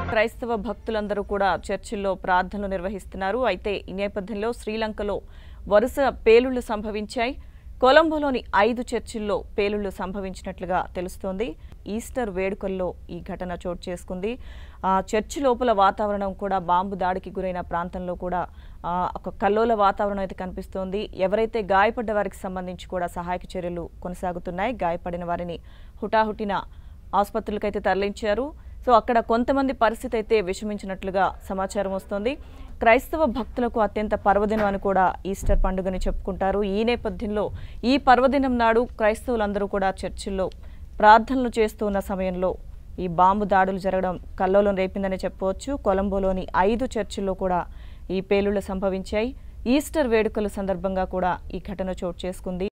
క్రైస్తవ భక్తులందరూ కూడా చర్చిల్లో ప్రార్థనలు నిర్వహిస్తున్నారు అయితే ఈ నేపథ్యంలో శ్రీలంకలో వరుస పేలుళ్లు సంభవించాయి కొలంబోలోని ఐదు చర్చిల్లో పేలుళ్లు సంభవించినట్లుగా తెలుస్తోంది ఈస్టర్ వేడుకల్లో ఈ ఘటన చోటు చేసుకుంది ఆ చర్చి లోపల వాతావరణం కూడా బాంబు దాడికి గురైన ప్రాంతంలో కూడా ఆ, ఒక కల్లోల వాతావరణం అయితే కనిపిస్తోంది ఎవరైతే గాయపడ్డ వారికి సంబంధించి కూడా సహాయక చర్యలు కొనసాగుతున్నాయి గాయపడిన వారిని హుటాహుటిన ఆసుపత్రులకైతే తరలించారు సో అక్కడ కొంతమంది పరిస్థితి అయితే విషమించినట్లుగా సమాచారం వస్తోంది క్రైస్తవ భక్తులకు అత్యంత పర్వదినం అని కూడా ఈస్టర్ పండుగని చెప్పుకుంటారు ఈ నేపథ్యంలో ఈ పర్వదినం నాడు క్రైస్తవులందరూ కూడా చర్చిల్లో ప్రార్థనలు చేస్తూ ఉన్న సమయంలో ఈ బాంబు దాడులు జరగడం కల్లోలం రేపిందని చెప్పవచ్చు కొలంబోలోని ఐదు చర్చిల్లో కూడా ఈ పేలుళ్లు సంభవించాయి ఈస్టర్ వేడుకల సందర్భంగా కూడా ఈ ఘటన చోటు చేసుకుంది